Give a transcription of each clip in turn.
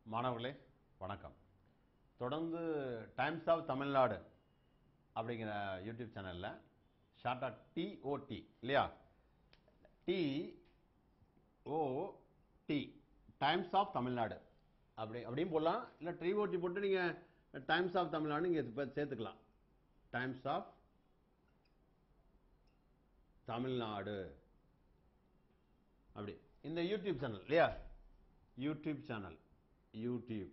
மாணவர்களே வணக்கம் தொடர்ந்து டைம்ஸ் ஆஃப் தமிழ்நாடு அப்படிங்கிற யூடியூப் சேனலில் ஷார்ட்டாக டிஓடி இல்லையா T O T times of Tamil Nadu அப்படி அப்படியும் போடலாம் இல்லை டிஓடி போட்டு நீங்கள் டைம்ஸ் ஆஃப் தமிழ்நாடு நீங்கள் சேர்த்துக்கலாம் டைம்ஸ் ஆஃப் தமிழ்நாடு அப்படி இந்த யூடியூப் சேனல் இல்லையா யூடியூப் சேனல் யூடியூப்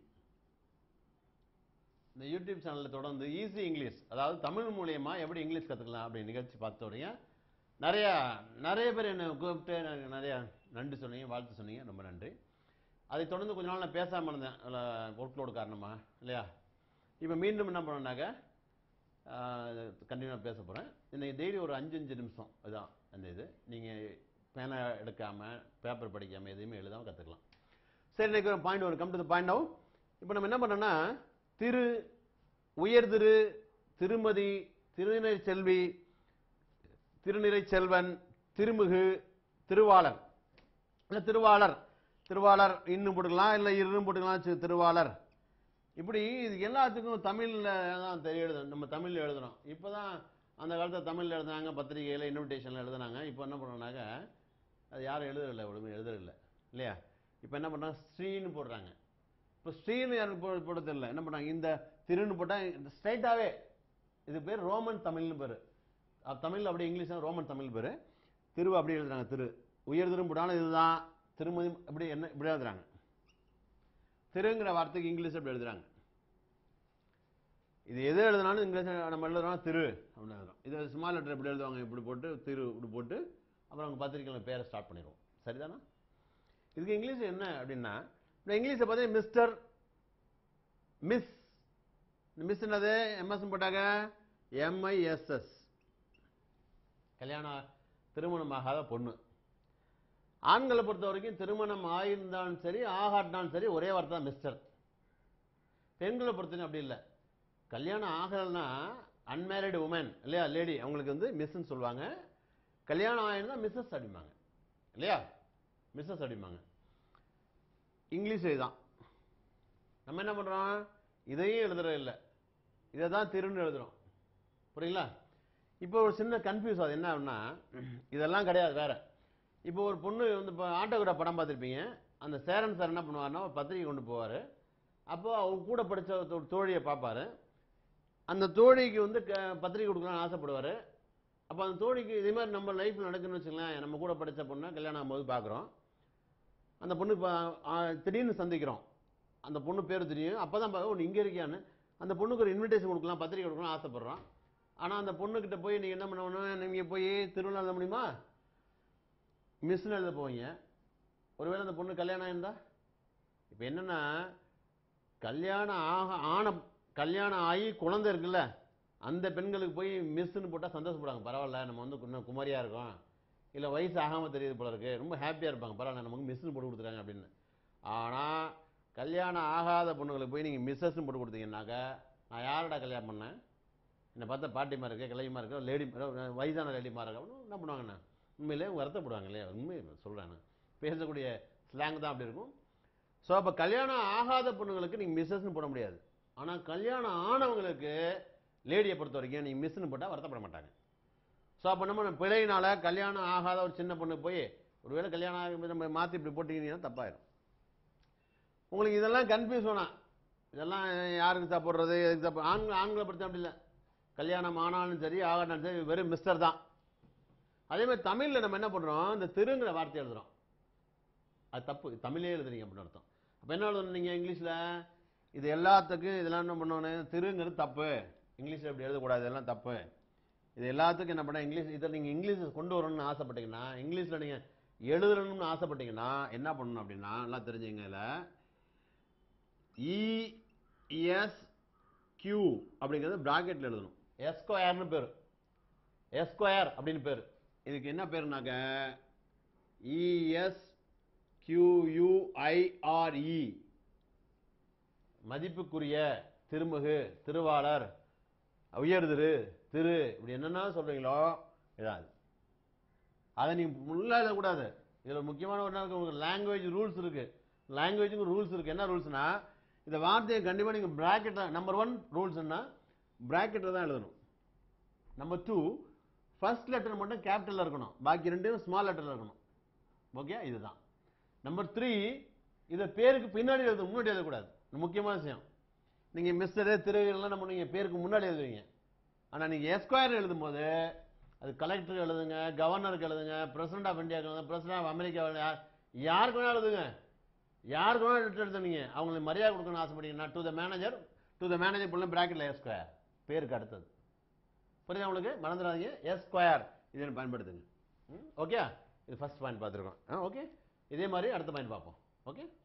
இந்த யூடியூப் சேனலில் தொடர்ந்து ஈஸி இங்கிலீஷ் அதாவது தமிழ் மூலியமா எப்படி இங்கிலீஷ் கற்றுக்கலாம் அப்படி நிகழ்ச்சி பார்த்துடைய நிறைய நிறைய பேர் என்னை கூப்பிட்டு எனக்கு நிறைய நன்றி சொன்னீங்க வாழ்த்து சொன்னீங்க ரொம்ப நன்றி அதை தொடர்ந்து கொஞ்ச நாள் நான் பேசாமல் இருந்தேன் ஒர்க் லோடு காரணமாக இல்லையா இப்போ மீண்டும் என்ன பண்ணோன்னாக்க கண்டினியூவாக பேச போகிறேன் இன்னைக்கு டெய்லி ஒரு அஞ்சு அஞ்சு நிமிஷம் இதுதான் அந்த இது நீங்கள் பேனா எடுக்காமல் பேப்பர் படிக்காமல் எதையுமே எழுதாமல் கற்றுக்கலாம் சரி இன்னைக்கு ஒரு பாயிண்ட் ஒரு கம் டு பாயிண்ட் ஆகும் இப்போ நம்ம என்ன பண்ணோம்னா திரு உயர் திரு திருமதி திருநிறை செல்வி திருநிறை செல்வன் திருமுகு திருவாளர் இல்லை திருவாளர் திருவாளர் இன்னும் போட்டுக்கலாம் இல்லை இருன்னு போட்டுக்கலாம் சி- திருவாளர் இப்படி இது எல்லாத்துக்கும் தமிழில் தான் தெரிய எழுதணும் நம்ம தமிழில் எழுதுறோம் இப்போ தான் அந்த காலத்தில் தமிழில் எழுதுனாங்க பத்திரிகையில் இன்விடேஷனில் எழுதுனாங்க இப்போ என்ன பண்ணுறோம்னாக்க அது யாரும் எழுதுறதில்ல ஒழுங்கு எழுதுறதில்ல இல்லையா இப்போ என்ன பண்ணுறாங்க ஸ்ரீன்னு போடுறாங்க இப்போ ஸ்ரீன்னு யாருக்கு போ போட தெரியல என்ன பண்ணுறாங்க இந்த திருன்னு போட்டால் ஸ்ட்ரைட்டாகவே இது பேர் ரோமன் தமிழ்னு பேர் தமிழ் அப்படி இங்கிலீஷ் ரோமன் தமிழ் பேர் திரு அப்படி எழுதுறாங்க திரு உயர் திரும் போட்டாலும் இதுதான் திருமதி அப்படி என்ன இப்படி எழுதுறாங்க திருங்கிற வார்த்தைக்கு இங்கிலீஷ் அப்படி எழுதுறாங்க இது எது எழுதுனாலும் இங்கிலீஷ் நம்ம எழுதுறோம் திரு அப்படின்னு எழுதுறோம் இது ஸ்மால் லெட்டர் எப்படி எழுதுவாங்க இப்படி போட்டு திரு இப்படி போட்டு அப்புறம் அவங்க பத்திரிக்கையில் பேரை ஸ்டார்ட் பண்ணிடுவோம் சரிதானா இதுக்கு இங்கிலீஷ் என்ன அப்படின்னா இந்த இங்கிலீஷை பார்த்தா மிஸ்டர் மிஸ் மிஸ் என்னது எம்எஸ் போட்டாங்க எம்ஐஎஸ்எஸ் கல்யாணம் திருமணமாகாத பொண்ணு ஆண்களை பொறுத்த வரைக்கும் திருமணம் ஆயிருந்தாலும் சரி ஆகாட்டினாலும் சரி ஒரே வார்த்தை தான் மிஸ்டர் பெண்களை பொறுத்தவரைக்கும் அப்படி இல்லை கல்யாணம் ஆகலைன்னா அன்மேரிடு உமன் இல்லையா லேடி அவங்களுக்கு வந்து மிஸ்ன்னு சொல்லுவாங்க கல்யாணம் ஆயிருந்தா மிஸ்ஸஸ் அடிப்பாங்க இல்லையா மிஸ்ஸஸ் அடிப்பாங்க இங்கிலீஷ் இதுதான் நம்ம என்ன பண்றோம் இதையும் எழுதுறது இல்லை இதை தான் திருன்னு எழுதுறோம் புரியுங்களா இப்போ ஒரு சின்ன கன்ஃபியூஸ் ஆகுது என்ன அப்படின்னா இதெல்லாம் கிடையாது வேற இப்போ ஒரு பொண்ணு வந்து இப்போ ஆட்டோகிராஃப் படம் பார்த்துருப்பீங்க அந்த சேரன் சார் என்ன பண்ணுவாருன்னா ஒரு பத்திரிக்கை கொண்டு போவார் அப்போ அவங்க கூட படித்த ஒரு தோழியை பார்ப்பாரு அந்த தோழிக்கு வந்து க பத்திரிக்கை கொடுக்கலாம்னு ஆசைப்படுவார் அப்போ அந்த தோழிக்கு இதே மாதிரி நம்ம லைஃப்பில் நடக்குன்னு வச்சுங்களேன் நம்ம கூட படித்த பொண்ணை கல்யாணம் ஆகும்போது பார்க்குறோம் அந்த பொண்ணு இப்போ திடீர்னு சந்திக்கிறோம் அந்த பொண்ணு பேர் தெரியும் அப்போ தான் பார்க்க ஒன்று இங்கே இருக்கியான்னு அந்த பொண்ணுக்கு ஒரு இன்விடேஷன் கொடுக்கலாம் பத்திரிக்கை கொடுக்கலாம் ஆசைப்படுறோம் ஆனால் அந்த பொண்ணுக்கிட்ட போய் நீங்கள் என்ன பண்ணணும் நீங்கள் போய் திருவிழா எழுத முடியுமா மிஸ்னு எழுத போவீங்க ஒருவேளை அந்த பொண்ணு கல்யாணம் இருந்தா இப்போ என்னன்னா கல்யாணம் ஆக ஆன கல்யாணம் ஆகி குழந்தை இருக்குல்ல அந்த பெண்களுக்கு போய் மிஸ்ன்னு போட்டால் சந்தோஷப்படுவாங்க பரவாயில்ல நம்ம வந்து இன்னும் குமரியாக இருக்கோம் இல்லை வயசு ஆகாமல் தெரியுது போல இருக்கு ரொம்ப ஹாப்பியாக இருப்பாங்க பரவாயில்ல நமக்கு மிஸ்னு போட்டு கொடுத்துட்டாங்க அப்படின்னு ஆனால் கல்யாணம் ஆகாத பொண்ணுங்களுக்கு போய் நீங்கள் மிஸ்ஸஸ்னு போட்டு கொடுத்தீங்கன்னாக்கா நான் யாரோட கல்யாணம் பண்ணேன் என்னை பார்த்தா பாட்டிமா இருக்கு கிளையமா இருக்கு லேடி வயசான லேடிமா இருக்கு அப்படின்னு என்ன பண்ணுவாங்கண்ணா உண்மையிலே வருத்தப்படுவாங்க இல்லையா உண்மை சொல்கிறேன் நான் பேசக்கூடிய ஸ்லாங் தான் அப்படி இருக்கும் ஸோ அப்போ கல்யாணம் ஆகாத பொண்ணுங்களுக்கு நீங்கள் மிஸ்ஸஸ்னு போட முடியாது ஆனால் கல்யாணம் ஆனவங்களுக்கு லேடியை பொறுத்த வரைக்கும் நீங்கள் மிஸ்னு போட்டால் வருத்தப்பட மாட்டாங்க ஸோ அப்போ நம்ம பிழையினால கல்யாணம் ஆகாத ஒரு சின்ன பொண்ணு போய் ஒருவேளை கல்யாணம் ஆகி நம்ம மாற்றி இப்படி போட்டிங்கன்னா தப்பாயிரும் உங்களுக்கு இதெல்லாம் கன்ஃபியூஸ் வேணாம் இதெல்லாம் யாருக்கு சாப்பிட்றது எதுக்கு சாப்பிட்றது ஆண்கள் ஆண்களை பொறுத்த அப்படி இல்லை கல்யாணம் ஆனாலும் சரி ஆகாட்டாலும் சரி வெறும் மிஸ்டர் தான் அதே மாதிரி தமிழில் நம்ம என்ன பண்ணுறோம் இந்த திருங்கிற வார்த்தை எழுதுறோம் அது தப்பு தமிழே எழுதுறீங்க அப்படின்னு அர்த்தம் அப்போ என்ன எழுதணும் நீங்கள் இங்கிலீஷில் இது எல்லாத்துக்கும் இதெல்லாம் என்ன பண்ணணும் திருங்கிறது தப்பு இங்கிலீஷில் இப்படி எழுதக்கூடாது இதெல்லாம் தப்பு இது எல்லாத்துக்கும் என்ன பண்ண இங்கிலீஷ் இதை நீங்கள் இங்கிலீஷ் கொண்டு வரணும்னு ஆசைப்பட்டீங்கன்னா இங்கிலீஷில் நீங்கள் எழுதணும்னு ஆசைப்பட்டீங்கன்னா என்ன பண்ணணும் அப்படின்னா நல்லா தெரிஞ்சுங்க இதில் இஎஸ் கியூ அப்படிங்கிறது பிராக்கெட்டில் எழுதணும் எஸ்கொயர்னு பேர் எஸ்கொயர் அப்படின்னு பேர் இதுக்கு என்ன பேருனாக்க இஎஸ் கியூயூஐஆர்இ மதிப்புக்குரிய திருமுகு திருவாளர் உயர் திரு திரு இப்படி என்னென்ன சொல்றீங்களோ இதாது அதை நீங்க முள்ள எழுதக்கூடாது இதுல முக்கியமான ஒரு நாள் உங்களுக்கு லாங்குவேஜ் ரூல்ஸ் இருக்கு லாங்குவேஜுக்கு ரூல்ஸ் இருக்கு என்ன ரூல்ஸ்னா இந்த வார்த்தையை கண்டிப்பாக நீங்கள் பிராக்கெட் நம்பர் ஒன் ரூல்ஸ்னா பிராக்கெட்டில் தான் எழுதணும் நம்பர் டூ ஃபர்ஸ்ட் லெட்டர் மட்டும் கேபிட்டலில் இருக்கணும் பாக்கி ரெண்டும் ஸ்மால் லெட்டரில் இருக்கணும் ஓகே இதுதான் நம்பர் த்ரீ இதை பேருக்கு பின்னாடி எழுத முன்னாடி எழுதக்கூடாது இது முக்கியமான விஷயம் நீங்கள் மிஸ்டரு திருவிழா நம்ம நீங்கள் பேருக்கு முன்னாடி எழுதுவீங்க ஆனால் நீங்கள் எஸ்கொயர் எழுதும்போது அது கலெக்டருக்கு எழுதுங்க கவர்னருக்கு எழுதுங்க பிரசிடென்ட் ஆஃப் இந்தியாவுக்கு எழுதுங்க பிரசிடென்ட் ஆஃப் அமெரிக்கா யார் யாருக்கு வேணாலும் எழுதுங்க யாருக்கு வேணாலும் லெட்டர் எழுதுனீங்க அவங்களுக்கு மரியாதை கொடுக்கணும்னு ஆசைப்பட்டீங்கன்னா to the manager to the manager புள்ள பிராக்கெட்டில் எஸ்கொயர் பேருக்கு அடுத்தது புரியுதா உங்களுக்கு மறந்துடாதீங்க எஸ் ஸ்கொயர் இதை பயன்படுத்துங்க ஓகே இது ஃபர்ஸ்ட் பாயிண்ட் பார்த்துருக்கோம் ஓகே இதே மாதிரி அடுத்த பாயிண்ட் பார்ப்போம் ஓகே